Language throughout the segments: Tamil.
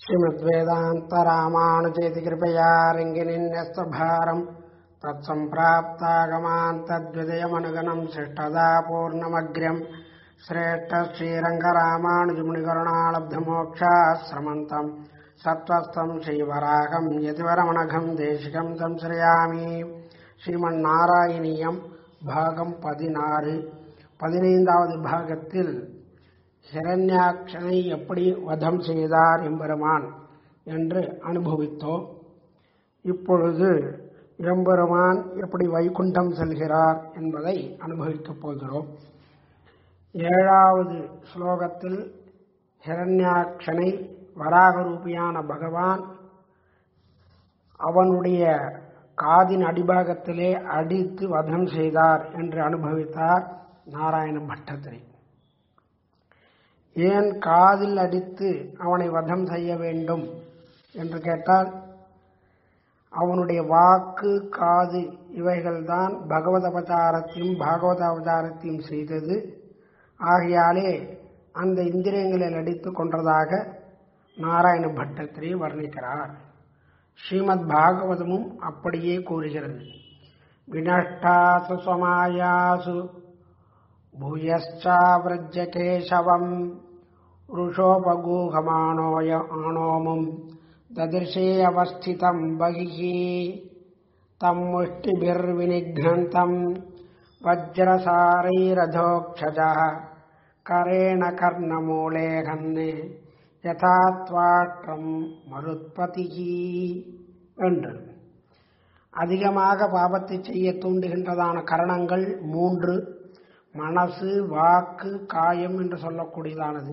श्रीमद्वेदान्तरामानुचेति कृपया रङ्गिनिन्यस्तभारम् तत्सम्प्राप्तागमान् तद्विदयमनुगणम् शिष्टदा पूर्णमग्र्यम् श्रेष्ठ श्रीरङ्गरामानुजमुनिकरुणालब्धमोक्षाश्रमन्तम् सत्त्वस्तम् श्रीवराहम् यतिवरमणघम् देशिकम् संश्रयामि ஸ்ரீமன்னாராயணியம் பாகம் பதினாறு பதினைந்தாவது பாகத்தில் ஹிரண்யாட்சனை எப்படி வதம் செய்தார் எம்பெருமான் என்று அனுபவித்தோம் இப்பொழுது எம்பெருமான் எப்படி வைகுண்டம் செல்கிறார் என்பதை அனுபவிக்கப் போகிறோம் ஏழாவது ஸ்லோகத்தில் ஹிரண்யாட்சனை வராகரூபியான பகவான் அவனுடைய காதின் அடிபாகத்திலே அடித்து வதம் செய்தார் என்று அனுபவித்தார் நாராயண பட்டத்திரி ஏன் காதில் அடித்து அவனை வதம் செய்ய வேண்டும் என்று கேட்டால் அவனுடைய வாக்கு காது இவைகள்தான் பகவத் அவதாரத்தையும் பாகவத அவதாரத்தையும் செய்தது ஆகையாலே அந்த இந்திரியங்களில் அடித்து கொன்றதாக நாராயண பட்டத்திரி வர்ணிக்கிறார் ஸ்ரீமத் பாகவதமும் அப்படியே கூறுகிறது வினஷ்டாசு சமாயாசு பூயச்சாவிரஜ கேசவம் ருஷோபகூகமானோய ஆணோமும் ததிர்ஷே அவஸ்திதம் பகிஹி தம் முஷ்டிபிர்வினிఘ్నంతం வஜ்ரசாரைரதோக்ஷஜ கரேண கர்ணமூலே கண்ணே யதாத்வாற்றம் மருத்பதிகி என்று அதிகமாக பாபத்தை செய்ய தூண்டுகின்றதான கரணங்கள் மூன்று மனசு வாக்கு காயம் என்று சொல்லக்கூடியதானது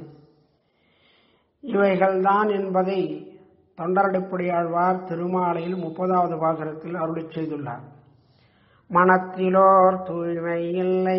இவைகள்தான் என்பதை தொண்டரடிப்படியாழ்வார் திருமாலையில் முப்பதாவது பாசனத்தில் அருளி செய்துள்ளார் மனத்திலோர் தூய்மை இல்லை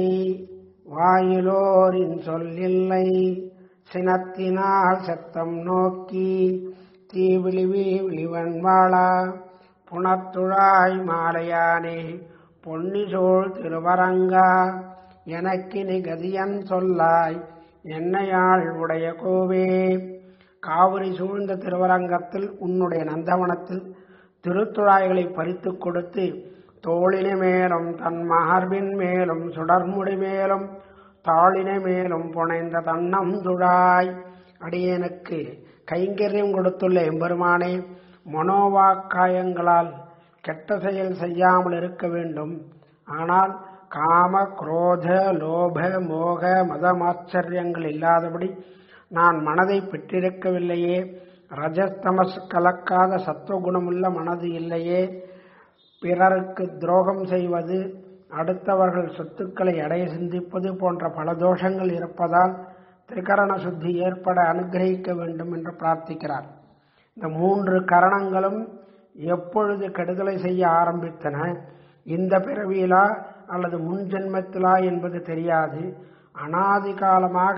வாயிலோரின் சொல் இல்லை சினத்தினால் செத்தம் நோக்கி தீவிழிவி விழிவன் வாழா புனத்துழாய் மாலையானே பொன்னிசோழ் திருவரங்கா எனக்கு நிகதியன் சொல்லாய் என்னையாள் உடைய கோவே காவிரி சூழ்ந்த திருவரங்கத்தில் உன்னுடைய நந்தவனத்தில் திருத்துழாய்களை பறித்து கொடுத்து தோளினை மேலும் தன் மார்பின் மேலும் சுடர்முடி மேலும் தாளினை மேலும் புனைந்த தன்னம் துழாய் அடியனுக்கு கைங்கரியம் கொடுத்துள்ள எம்பெருமானே மனோவாக்காயங்களால் கெட்ட செயல் செய்யாமல் இருக்க வேண்டும் ஆனால் காம குரோத லோப மோக மதமாச்சரியங்கள் இல்லாதபடி நான் மனதை பெற்றிருக்கவில்லையே ரஜஸ்தமஸ் கலக்காத சத்துவகுணமுள்ள மனது இல்லையே பிறருக்கு துரோகம் செய்வது அடுத்தவர்கள் சொத்துக்களை அடைய சிந்திப்பது போன்ற பல தோஷங்கள் இருப்பதால் திரிகரண சுத்தி ஏற்பட அனுகிரகிக்க வேண்டும் என்று பிரார்த்திக்கிறார் இந்த மூன்று கரணங்களும் எப்பொழுது கெடுதலை செய்ய ஆரம்பித்தன இந்த பிறவியிலா அல்லது முன் ஜென்மத்திலா என்பது தெரியாது அனாதி காலமாக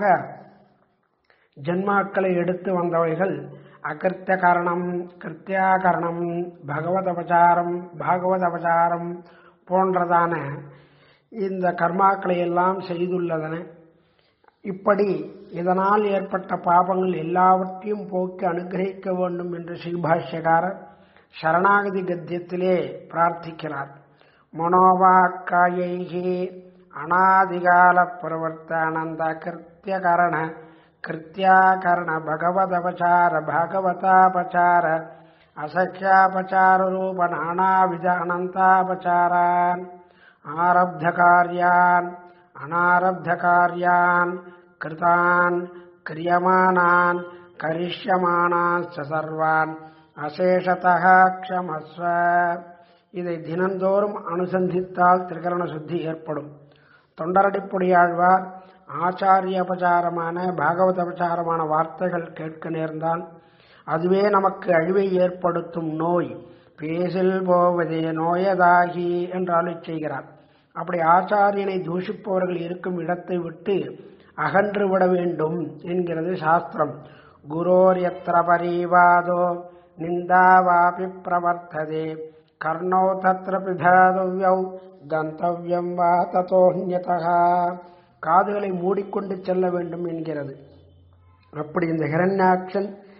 ஜென்மாக்களை எடுத்து வந்தவைகள் அகிருத்திய கரணம் கிருத்தியாகரணம் பகவத் அவதாரம் பாகவத் அவதாரம் போன்றதான இந்த கர்மாக்களை எல்லாம் செய்துள்ளதன இப்படி இதனால் ஏற்பட்ட பாபங்கள் எல்லாவற்றையும் போக்கி அனுகிரகிக்க வேண்டும் என்று ஸ்ரீபாஷ்யகாரர் சரணாகதி கத்தியத்திலே பிரார்த்திக்கிறார் மனோவாக்காயைகி அனாதிகால பிரவர்த்தானந்த கிருத்தியகரண கிருத்தியாகரண பகவதபசார பாகவதாபசார அசக்கியாபச்சார ரூப நானாவித அனந்தாபச்சாரான் ஆரப்த காரியான் அனாரப்த காரியான் கிருதான் கிரியமானான் கரிஷ்யமானான் சர்வான் அசேஷதா க்ஷமஸ்வ இதை தினந்தோறும் அனுசந்தித்தால் திரிகரண சுத்தி ஏற்படும் தொண்டரடிப்பொடியாழ்வார் ஆச்சாரிய அபச்சாரமான பாகவத அபச்சாரமான வார்த்தைகள் கேட்க நேர்ந்தால் அதுவே நமக்கு அழிவை ஏற்படுத்தும் நோய் பேசில் போவதே நோயதாகி என்று அருளி செய்கிறார் அப்படி ஆச்சாரியனை தூஷிப்பவர்கள் இருக்கும் இடத்தை விட்டு அகன்று விட வேண்டும் என்கிறது சாஸ்திரம் குரோர் எத்திர பரிவாதோ நிந்தாவாபி பிரவர்த்ததே கர்ணோ தத்திர பிதாதவ்யௌ கந்தவ்யம் வா ததோன்யதா காதுகளை மூடிக்கொண்டு செல்ல வேண்டும் என்கிறது அப்படி இந்த ஹிரண்யாட்சன்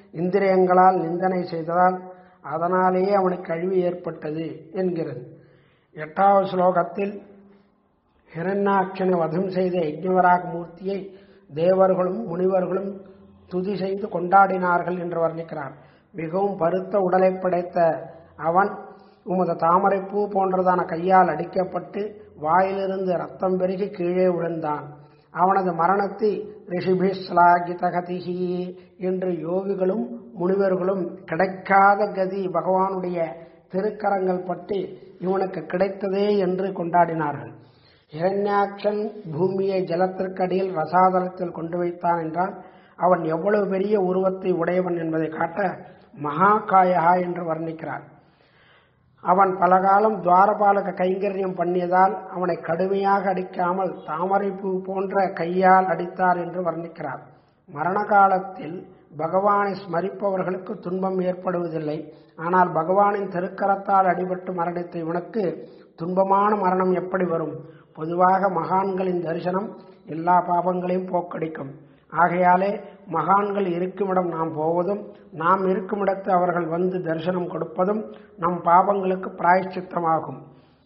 இந்திரியங்களால் நிந்தனை செய்ததால் அதனாலேயே அவனுக்கு அழிவு ஏற்பட்டது என்கிறது எட்டாவது ஸ்லோகத்தில் ஹிரண்யாட்சனை வதம் செய்த யஜ்ஞவராக மூர்த்தியை தேவர்களும் முனிவர்களும் துதி செய்து கொண்டாடினார்கள் என்று வர்ணிக்கிறார் மிகவும் பருத்த உடலை படைத்த அவன் உமது தாமரைப்பூ போன்றதான கையால் அடிக்கப்பட்டு வாயிலிருந்து ரத்தம் பெருகி கீழே விழுந்தான் அவனது மரணத்தை ரிஷிபிஸ்லாகிதகதிகி என்று யோகிகளும் முனிவர்களும் கிடைக்காத கதி பகவானுடைய திருக்கரங்கள் பட்டு இவனுக்கு கிடைத்ததே என்று கொண்டாடினார்கள் இரண்யாட்சன் பூமியை ஜலத்திற்கடியில் ரசாதலத்தில் கொண்டு வைத்தான் என்றால் அவன் எவ்வளவு பெரிய உருவத்தை உடையவன் என்பதை காட்ட மகாகாயகா என்று வர்ணிக்கிறார் அவன் பலகாலம் துவாரபாலக கைங்கரியம் பண்ணியதால் அவனை கடுமையாக அடிக்காமல் தாமரைப்பூ போன்ற கையால் அடித்தார் என்று வர்ணிக்கிறார் மரண காலத்தில் பகவானை ஸ்மரிப்பவர்களுக்கு துன்பம் ஏற்படுவதில்லை ஆனால் பகவானின் திருக்கரத்தால் அடிபட்டு மரணித்த இவனுக்கு துன்பமான மரணம் எப்படி வரும் பொதுவாக மகான்களின் தரிசனம் எல்லா பாபங்களையும் போக்கடிக்கும் ஆகையாலே மகான்கள் இருக்குமிடம் நாம் போவதும் நாம் இருக்குமிடத்து அவர்கள் வந்து தரிசனம் கொடுப்பதும் நம் பாபங்களுக்கு பிராயச்சித்தமாகும்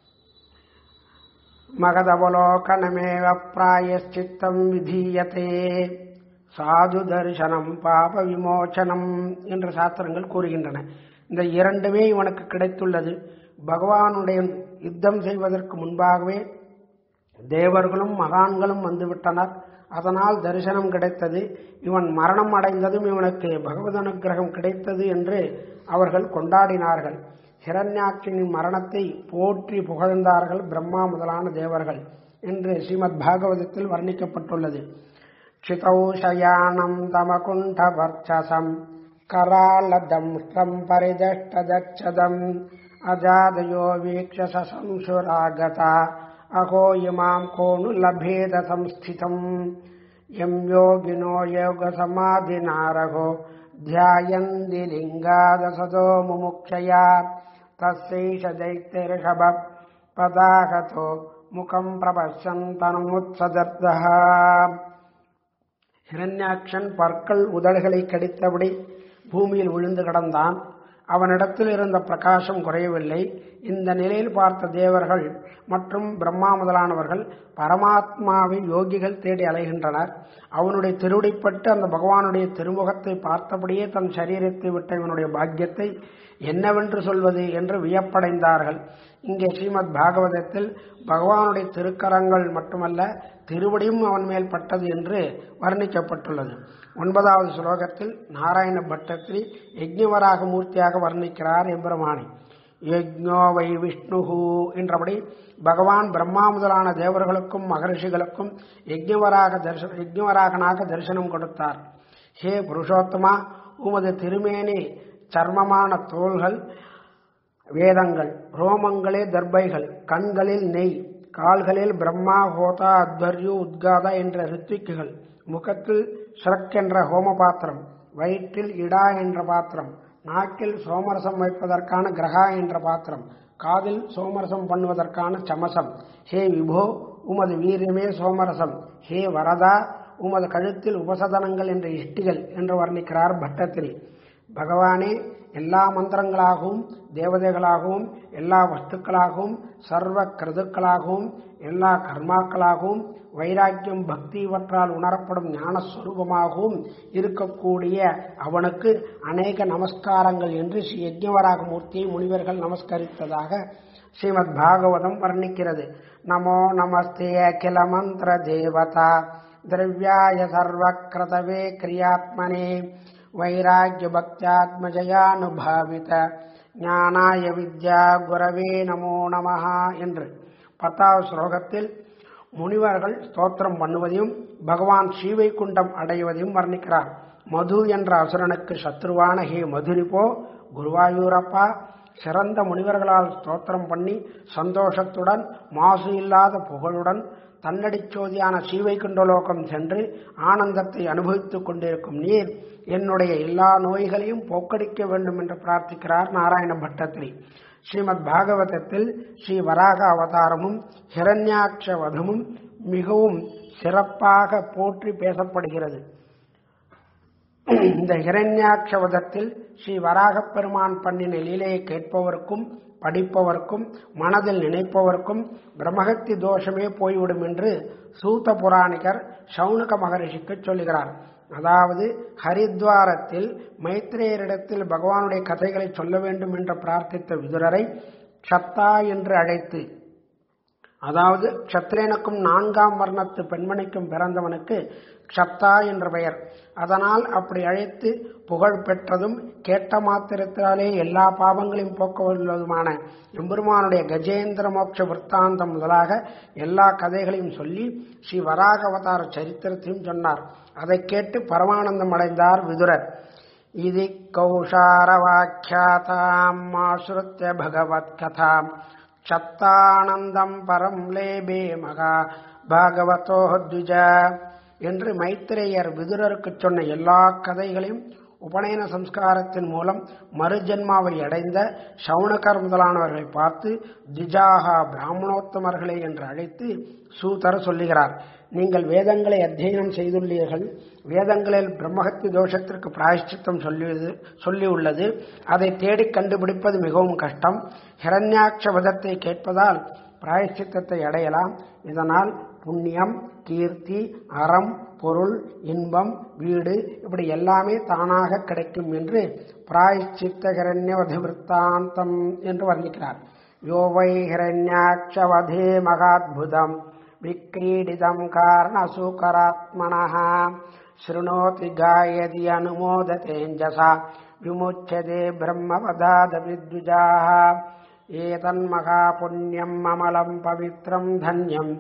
மகதவலோகனமேவ பிராயச்சித்தம் விதீயத்தே சாது தரிசனம் பாப விமோச்சனம் என்று சாஸ்திரங்கள் கூறுகின்றன இந்த இரண்டுமே இவனுக்கு கிடைத்துள்ளது பகவானுடைய யுத்தம் செய்வதற்கு முன்பாகவே தேவர்களும் மகான்களும் வந்துவிட்டனர் அதனால் தரிசனம் கிடைத்தது இவன் மரணம் அடைந்ததும் இவனுக்கு பகவத் அனுகிரகம் கிடைத்தது என்று அவர்கள் கொண்டாடினார்கள் ஹிரண்யாட்சியின் மரணத்தை போற்றி புகழ்ந்தார்கள் பிரம்மா முதலான தேவர்கள் என்று ஸ்ரீமத் பாகவதத்தில் வர்ணிக்கப்பட்டுள்ளது क्षितौ शयानं तमकुण्ठवर्चसम् करालदंष्ट्रम् परिदष्टदच्छदम् अजादयो वीक्ष्य सशंसुरागता अहो इमाम् को नु लभेद संस्थितम् यम् योगिनो योगसमाधिनारहो ध्यायन्ति लिङ्गादसदो मुमुक्षया तस्यैष दैत्यऋषभ पदागतो मुखम् प्रपश्यन् तनुमुत्सदर्दः ஹிரண்யாட்சன் பற்கள் உதடுகளை கடித்தபடி பூமியில் விழுந்து கிடந்தான் அவனிடத்தில் இருந்த பிரகாசம் குறையவில்லை இந்த நிலையில் பார்த்த தேவர்கள் மற்றும் பிரம்மா முதலானவர்கள் பரமாத்மாவை யோகிகள் தேடி அலைகின்றனர் அவனுடைய திருடிப்பட்டு அந்த பகவானுடைய திருமுகத்தை பார்த்தபடியே தன் சரீரத்தை விட்ட இவனுடைய பாக்கியத்தை என்னவென்று சொல்வது என்று வியப்படைந்தார்கள் இங்கே ஸ்ரீமத் பாகவதத்தில் பகவானுடைய திருக்கரங்கள் மட்டுமல்ல திருவடியும் அவன் மேல் பட்டது என்று வர்ணிக்கப்பட்டுள்ளது ஒன்பதாவது ஸ்லோகத்தில் நாராயண பட்டத்திரி யஜ்ஞவராக மூர்த்தியாக வர்ணிக்கிறார் எம்பெருமானி யஜ்ஞோ வை விஷ்ணுஹு என்றபடி பகவான் பிரம்மா முதலான தேவர்களுக்கும் மகரிஷிகளுக்கும் யஜ்ஞவராக தரிச யஜ்ஞவராகனாக தரிசனம் கொடுத்தார் ஹே புருஷோத்தமா உமது திருமேனி சர்மமான தோள்கள் வேதங்கள் ரோமங்களே தர்பைகள் கண்களில் நெய் கால்களில் பிரம்மா ஹோதா அத்வர்யு உத்காதா என்ற ரித்விக்குகள் முகத்தில் ஷ்ரக் என்ற ஹோம பாத்திரம் வயிற்றில் இடா என்ற பாத்திரம் நாக்கில் சோமரசம் வைப்பதற்கான கிரகா என்ற பாத்திரம் காதில் சோமரசம் பண்ணுவதற்கான சமசம் ஹே விபோ உமது வீரியமே சோமரசம் ஹே வரதா உமது கழுத்தில் உபசதனங்கள் என்ற இஷ்டிகள் என்று வர்ணிக்கிறார் பட்டத்திரி பகவானே எல்லா மந்திரங்களாகவும் தேவதைகளாகவும் எல்லா வஸ்துக்களாகவும் சர்வ கிருதுக்களாகவும் எல்லா கர்மாக்களாகவும் வைராக்கியம் பக்தி இவற்றால் உணரப்படும் ஞானஸ்வரூபமாகவும் இருக்கக்கூடிய அவனுக்கு அநேக நமஸ்காரங்கள் என்று ஸ்ரீ யஜ்ஞவராக மூர்த்தியை முனிவர்கள் நமஸ்கரித்ததாக ஸ்ரீமத் பாகவதம் வர்ணிக்கிறது நமோ நமஸ்தே அகில மந்திர தேவதா திரவியாய சர்வக்கிரதவே கிரியாத்மனே வைராக்கிய பக்தியாத்மஜயானுபாவித ஞானாய வித்யா குரவே நமோ நமஹா என்று பத்தாவது ஸ்லோகத்தில் முனிவர்கள் ஸ்தோத்திரம் பண்ணுவதையும் பகவான் ஸ்ரீவைகுண்டம் அடைவதையும் வர்ணிக்கிறார் மது என்ற அசுரனுக்கு சத்ருவான ஹே மதுரிப்போ குருவாயூரப்பா சிறந்த முனிவர்களால் ஸ்தோத்திரம் பண்ணி சந்தோஷத்துடன் மாசு இல்லாத புகழுடன் தன்னடிச்சோதியான ஸ்ரீவைகுண்டலோகம் சென்று ஆனந்தத்தை அனுபவித்துக் கொண்டிருக்கும் நீர் என்னுடைய எல்லா நோய்களையும் போக்கடிக்க வேண்டும் என்று பிரார்த்திக்கிறார் நாராயண பட்டத்திரி ஸ்ரீமத் பாகவதத்தில் ஸ்ரீ வராக அவதாரமும் ஹிரண்யாட்ச வதமும் மிகவும் சிறப்பாக போற்றி பேசப்படுகிறது இந்த ஹிரண்யாட்சவதத்தில் ஸ்ரீ வராகப் பெருமான் பண்ணின லீலையை கேட்பவர்க்கும் படிப்பவர்க்கும் மனதில் நினைப்பவர்க்கும் பிரம்மகத்தி தோஷமே போய்விடும் என்று சூத்த புராணிகர் சவுனக மகரிஷிக்கு சொல்லுகிறார் அதாவது ஹரித்வாரத்தில் மைத்ரேயரிடத்தில் பகவானுடைய கதைகளை சொல்ல வேண்டும் என்று பிரார்த்தித்த விதுரரை சத்தா என்று அழைத்து அதாவது க்ஷத்ரியனுக்கும் நான்காம் வர்ணத்து பெண்மணிக்கும் பிறந்தவனுக்கு க்ஷத்தா என்ற பெயர் அதனால் அப்படி அழைத்து புகழ் பெற்றதும் கேட்ட மாத்திரத்தினாலே எல்லா பாவங்களையும் போக்க வல்லதுமான எம்பெருமானுடைய கஜேந்திர மோட்ச விற்த்தாந்தம் முதலாக எல்லா கதைகளையும் சொல்லி ஸ்ரீ வராக அவதார சரித்திரத்தையும் சொன்னார் அதை கேட்டு பரமானந்தம் அடைந்தார் விதுரர் இது கௌஷாரவாக்கியாதாம் ஆசுருத்திய பகவத் கதாம் சத்தானந்தம் பரம் லேபே மகா பாகவதோ த்விஜ என்று மைத்திரேயர் விதுரருக்கு சொன்ன எல்லா கதைகளையும் உபநயன சம்ஸ்காரத்தின் மூலம் மறுஜென்மாவை அடைந்த சவுனகர் முதலானவர்களை பார்த்து திஜாகா பிராமணோத்தமர்களே என்று அழைத்து சூதர் சொல்லுகிறார் நீங்கள் வேதங்களை அத்தியனம் செய்துள்ளீர்கள் வேதங்களில் பிரம்மஹத்தி தோஷத்திற்கு பிராயஷ்சித்தம் சொல்லியது சொல்லியுள்ளது அதை தேடி கண்டுபிடிப்பது மிகவும் கஷ்டம் ஹிரண்யாட்ச வதத்தை கேட்பதால் பிராயஷ்சித்தத்தை அடையலாம் இதனால் புண்ணியம் கீர்த்தி அறம் பொருள் இன்பம் வீடு இப்படி எல்லாமே தானாக கிடைக்கும் என்று பிராயஷ்சித்த ஹிரண்யவத விற்த்தாந்தம் என்று வர்ணிக்கிறார் யோவை ஹிரண்யாட்சவதே மகாத்புதம் விக்ரீடிதம் காரணசூகராத்மனः शृणोति गायति अनुमोदतेञ्जसा विमुच्यते ब्रह्मपदादपि द्विजाः एतन्महापुण्यम् अमलम् पवित्रम् धन्यम्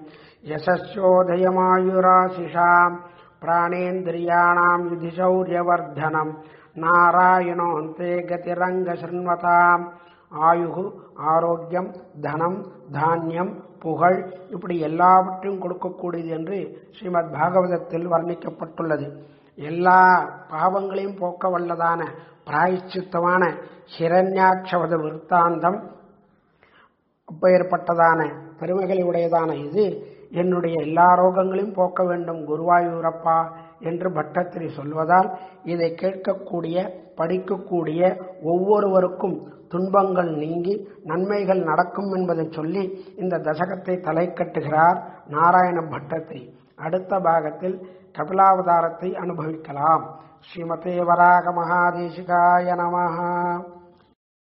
यशस्योदयमायुराशिषाम् प्राणेन्द्रियाणाम् युधिशौर्यवर्धनम् नारायणोऽन्ते गतिरङ्गशृण्वताम् ஆயுகு ஆரோக்கியம் தனம் தானியம் புகழ் இப்படி எல்லாவற்றையும் கொடுக்கக்கூடியது என்று ஸ்ரீமத் பாகவதத்தில் வர்ணிக்கப்பட்டுள்ளது எல்லா பாவங்களையும் போக்க வல்லதான பிராயச்சித்தமான ஹிரண்யாட்சவத விற்த்தாந்தம் அப்பேற்பட்டதான பெருமைகளை உடையதான இது என்னுடைய எல்லா ரோகங்களையும் போக்க வேண்டும் குருவாயூரப்பா என்று பட்டத்திரி சொல்வதால் இதை கேட்கக்கூடிய படிக்கக்கூடிய ஒவ்வொருவருக்கும் துன்பங்கள் நீங்கி நன்மைகள் நடக்கும் என்பதை சொல்லி இந்த தசகத்தை தலை கட்டுகிறார் நாராயண பட்டத்திரி அடுத்த பாகத்தில் கபிலாவதாரத்தை அனுபவிக்கலாம் ஸ்ரீமதே வராக மகாதேசிகாய நமஹா